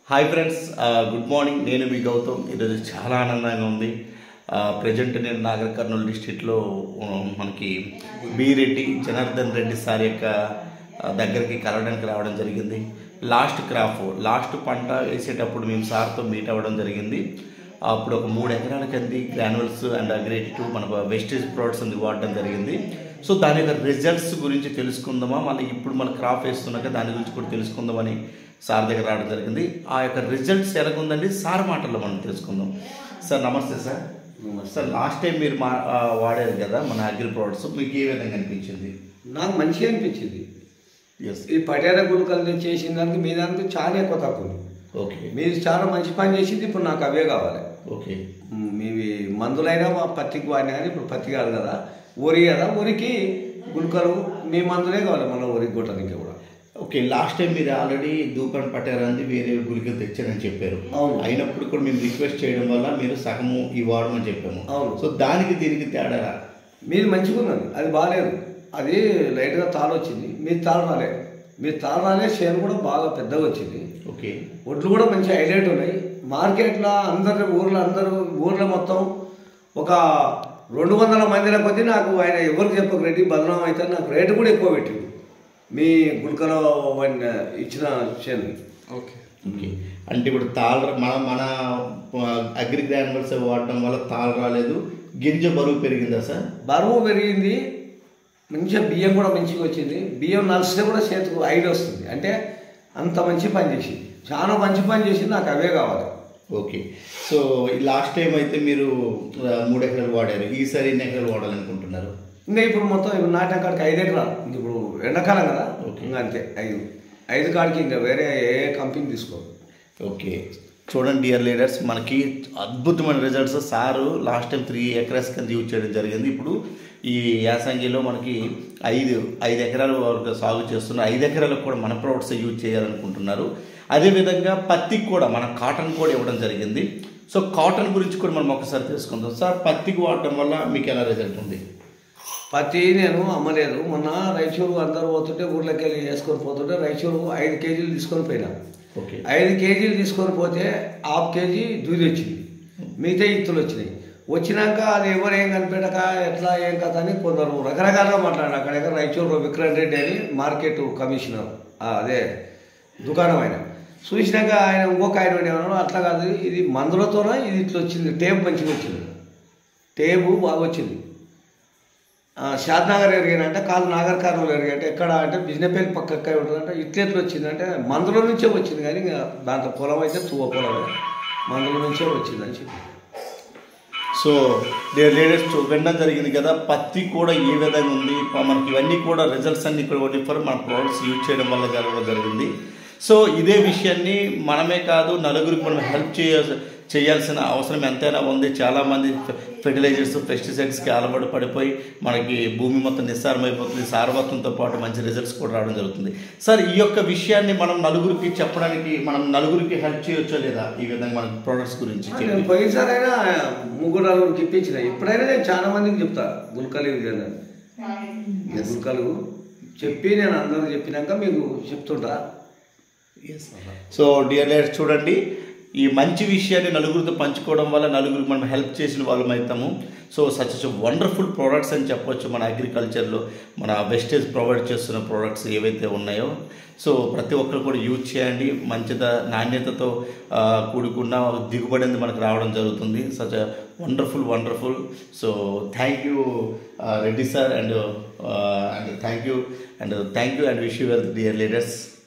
Hi friends good morning నేను మీ గౌతమ్ ఈరోజు చాలా ఆనందంగా ఉంది ప్రజెంట్ నేను నాగర్ కర్నూలు డిస్టిక్లో మనకి బీరెడ్డి జనార్దన్ రెడ్డి సార్ యొక్క ఆ, దగ్గరికి కలవడానికి రావడం జరిగింది లాస్ట్ క్రాప్ లాస్ట్ పంట వేసేటప్పుడు మేము సార్తో మీట్ అవ్వడం జరిగింది అప్పుడు ఒక మూడు ఎకరాల కింది గ్రానువల్స్ అండ్ అగ్రేటివ్ మన వెస్టేజ్ ప్రోడక్ట్స్ ఉంది వాడడం జరిగింది సో దాని యొక్క రిజల్ట్స్ గురించి తెలుసుకుందామా మళ్ళీ ఇప్పుడు మన క్రాప్ వేస్తున్నాక దాని గురించి కూడా తెలుసుకుందామని సార్ దగ్గర రావడం జరిగింది ఆ యొక్క రిజల్ట్స్ ఎలాగుందండి సార్ మాటల్లో మనం తెలుసుకుందాం సార్ నమస్తే సార్ సార్ లాస్ట్ టైం మీరు మా ఆ, వాడారు కదా మన అగ్రి ప్రోడక్ట్స్ మీకు ఏ విధంగా అనిపించింది నాకు మంచిగా అనిపించింది ఎస్ ఈ పటేర గుళికలు చేసిన దానికి మీ దానికి చాలా ఎక్కువ తక్కువ ఉంది. ఓకే మీరు చాలా మంచి పని చేసింది ఇప్పుడు నాకు అవే కావాలి ఓకే మ్, మీవి మందులైనా మా పత్తికి వాడినా కానీ ఇప్పుడు పత్తి కాదు కదా వరి కదా వరికి గుళికలు మీ మందులే కావాలి మళ్ళీ వరికి కొట్టడానికి కూడా ఓకే లాస్ట్ టైం మీరు ఆల్రెడీ దూపం పట్టారని వేరే గుళికలు తెచ్చారని చెప్పారు అవును. అయినప్పుడు కూడా మేము రిక్వెస్ట్ చేయడం వల్ల మీరు సగము ఈ వాడమని చెప్పాము అవును. సో దానికి దీనికి తేడా మీరు మంచిగా ఉన్నది అది బాగాలేదు అది లైట్గా తాళ వచ్చింది మీరు తాళ రాలేదు మీరు తాళ రాలే చేను కూడా బాగా పెద్దగా వచ్చింది ఓకే ఒడ్లు కూడా మంచి హైలైట్ ఉన్నాయి మార్కెట్లో అందరు ఊర్లో అందరూ ఊర్లో మొత్తం ఒక రెండు వందల మందిల కొద్దీ నాకు ఆయన ఎవరికి చెప్పక రెడ్డి బదనాం అయితే నాకు రేటు కూడా ఎక్కువ పెట్టింది మీ గుల్కలో వాడిన ఇచ్చిన చేను ఓకే అంటే ఇప్పుడు తాళ మన మన అగ్రి గ్రానువల్స్ వాడడం వల్ల తాళ రాలేదు గింజ బరువు పెరిగిందా సార్ బరువు పెరిగింది మంచిగా బియ్యం కూడా మంచిగా వచ్చింది బియ్యం నలిస్తే కూడా చేతికి ఐదు వస్తుంది అంటే అంత మంచి పని చేసింది చాలా మంచి పని చేసింది నాకు అవే కావాలి ఓకే సో లాస్ట్ టైం అయితే మీరు ఆ, మూడు ఎకరాలు వాడారు ఈసారి ఎన్ని ఎకరాలు వాడాలనుకుంటున్నారు ఇంకా ఇప్పుడు మొత్తం ఇప్పుడు నాటిన కాడికి ఐదు ఎకరాలు ఇంక ఇప్పుడు ఎండాకాలం కదా ఓకే. ఇంకా అంతే ఐదు ఐదు కాడికి ఇంకా వేరే ఏ కంపెనీ తీసుకో ఓకే చూడండి డియర్ లీడర్స్ మనకి అద్భుతమైన results sir last time three acres కింద యూజ్ చేయడం జరిగింది ఇప్పుడు ఈ యాసంగిలో మనకి ఐదు ఐదు ఎకరాల వరకు సాగు చేస్తున్నారు ఐదు ఎకరాలకు కూడా మన ప్రొడక్ట్స్ యూజ్ చేయాలనుకుంటున్నారు అదేవిధంగా పత్తికి కూడా మన కాటన్ కూడా ఇవ్వడం జరిగింది సో కాటన్ గురించి కూడా మనం ఒకసారి తెలుసుకుందాం సార్ పత్తికి వాడటం వల్ల మీకు ఎలా రిజల్ట్ ఉంది పత్తి నేను అమ్మలేదు మొన్న రైచూరు అందరూ పోతుంటే ఊర్లోకి వెళ్ళి వేసుకొని పోతుంటే రైచూరు ఐదు కేజీలు తీసుకొని పోయినా ఓకే ఐదు కేజీలు తీసుకొని పోతే హాఫ్ కేజీ దూది వచ్చింది మిగతా ఇత్తులు వచ్చినాయి వచ్చినాక అది ఎవరు ఏం కనిపెట్టక ఎట్లా ఏం కథ అని కొందరు రకరకాలుగా మాట్లాడారు అక్కడ రైచూరు విక్రమ్ రెడ్డి అని మార్కెట్ కమిషనర్ ఆ, అదే దుకాణం ఆయన చూసినాక ఆయన ఇంకొక ఆయన ఏమన్నాడు అట్లా కాదు ఇది మందులతోనే ఇది ఇట్లా వచ్చింది టేప్ మంచిగా వచ్చింది టేపు బాగా వచ్చింది ఆ, షాద్నగర్ ఎరిగానంటే కాదు నాగర్ కర్నూలు ఎరిగంటే ఎక్కడ అంటే బిజినెపల్లి పక్క ఎక్కడ ఉంటుందంటే ఇట్లా ఎట్లా వచ్చిందంటే మందుల నుంచే వచ్చింది కానీ ఇంకా దాంట్లో పొలం అయితే తువ్వ పొలమే మందుల నుంచే వచ్చింది అని చెప్పి సో డియర్ లేడీస్ వినడం జరిగింది కదా పత్తి కూడా ఏ విధంగా ఉంది ప- మనకి ఇవన్నీ కూడా రిజల్ట్స్ అన్ని ఇక్కడ ఒకటి ఫర్ మన ప్రోడక్ట్స్ యూజ్ చేయడం వల్ల జరగడం జరిగింది సో ఇదే విషయాన్ని మనమే కాదు నలుగురికి మనం హెల్ప్ చేయ చేయాల్సిన అవసరం ఎంతైనా ఉంది చాలామంది ఫెర్టిలైజర్స్ పెస్టిసైడ్స్కి అలవాటు పడిపోయి మనకి భూమి మొత్తం నిస్సారమైపోతుంది సారవత్వంతో పాటు మంచి రిజల్ట్స్ కూడా రావడం జరుగుతుంది సార్ ఈ యొక్క విషయాన్ని మనం నలుగురికి చెప్పడానికి మనం నలుగురికి హెల్ప్ చేయొచ్చో లేదా ఈ విధంగా మన ప్రోడక్ట్స్ గురించి నేను చెప్పి పోయినసారైనా ముగ్గురు నలుగురికి ఇప్పించిన ఇప్పుడైనా నేను చాలా మందికి చెప్తా గుల్కలు ఇవి అని. ఈ గుల్కలు చెప్పి నేను అందరికి చెప్పినాక మీకు చెప్తుంటా సో డియర్ లేడర్స్ చూడండి ఈ మంచి విషయాన్ని నలుగురితో పంచుకోవడం వల్ల నలుగురికి మనం హెల్ప్ చేసిన వాళ్ళం అవుతాము సో సచ్ వండర్ఫుల్ ప్రోడక్ట్స్ అని చెప్పొచ్చు మన అగ్రికల్చర్లో మన వెస్టేజ్ ప్రొవైడ్ చేస్తున్న ప్రోడక్ట్స్ ఏవైతే ఉన్నాయో సో ప్రతి ఒక్కరు కూడా యూజ్ చేయండి మంచిద నాణ్యతతో ఆ, కూడుకున్న దిగుబడి అనేది మనకు రావడం జరుగుతుంది such wonderful wonderful so thank you Reddy sir and and thank you and thank you and wish you well dear leaders